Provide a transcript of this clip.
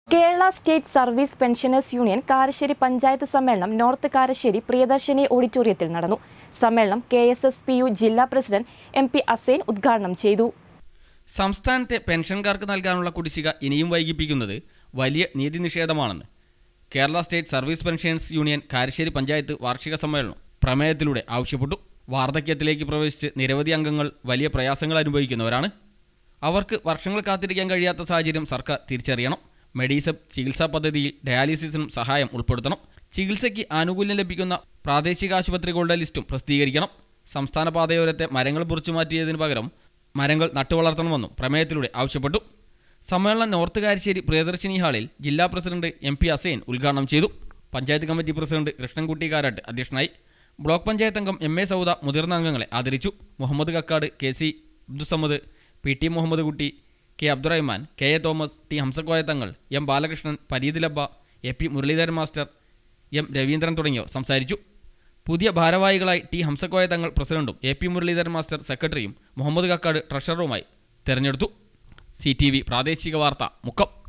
Kerala state service pensioners union Karassery panchayat സമ്മേളനം north Karassery Priyadarshini ഓഡിറ്റോറിയത്തിൽ നടന്നു സമ്മേളനം K S S P U ജില്ലാ പ്രസിഡന്റ് എം പി അസൈൻ ഉദ്ഘാടനം ചെയ്തു സംസ്ഥാനത്തെ പെൻഷൻകാർക്ക് നൽകാനുള്ള കുടിശ്ശിക ഇനിയും വൈകിപ്പിക്കുന്നത് വലിയ നീതി നിഷേധമാണെന്ന് Kerala state service pensions union Karassery panchayat വാർഷിക സമ്മേളനം പ്രമേയത്തിലൂടെ ആവശ്യപ്പെട്ടു വാർദ്ധക്യത്തിലേക്ക് പ്രവേശിച്ച് നിരവധി അംഗങ്ങൾ വലിയ പ്രയാസങ്ങൾ അനുഭവിക്കുന്നവരാണ് അവർക്ക് വർഷങ്ങൾ കാത്തിരിക്കാൻ കഴിയാത്ത സാഹചര്യം സർക്കാർ തിരിച്ചറിയണം മെഡീസപ്പ് ചികിത്സാ പദ്ധതിയിൽ ഡയാലിസിസിനും സഹായം ഉൾപ്പെടുത്തണം ചികിത്സയ്ക്ക് ആനുകൂല്യം ലഭിക്കുന്ന പ്രാദേശിക ആശുപത്രികളുടെ ലിസ്റ്റും പ്രസിദ്ധീകരിക്കണം സംസ്ഥാന പാതയോരത്തെ മരങ്ങൾ മുറിച്ചു മാറ്റിയതിനു പകരം മരങ്ങൾ നട്ടുവളർത്തണമെന്നും പ്രമേയത്തിലൂടെ ആവശ്യപ്പെട്ടു സമ്മേളനം നോർത്ത് കാരശ്ശേരി പ്രിയദർശിനി ഹാളിൽ ജില്ലാ പ്രസിഡന്റ് എം പി അസൈൻ ഉദ്ഘാടനം ചെയ്തു പഞ്ചായത്ത് കമ്മിറ്റി പ്രസിഡന്റ് കൃഷ്ണൻകുട്ടി കാരാട്ട് അധ്യക്ഷനായി ബ്ലോക്ക് പഞ്ചായത്ത് അംഗം എം എ സൗദ മുതിർന്ന അംഗങ്ങളെ ആദരിച്ചു Muhammad Kakkad K C Abdussamad P T Muhammad Kutty K Abdurahman K A Thomas T Hamsakoya Thangal M Balakrishnan Pareed Labba A P Muraleedharan master M Raveendran തുടങ്ങിയവർ സംസാരിച്ചു പുതിയ ഭാരവാഹികളായി ടി ഹംസക്കോയ തങ്ങൾ പ്രസിഡന്റും എ പി മുരളീധരൻ മാസ്റ്റർ സെക്രട്ടറിയും മുഹമ്മദ് കക്കാട് ട്രഷററുമായി തെരഞ്ഞെടുത്തു സി ടി വി പ്രാദേശിക വാർത്ത മുക്കം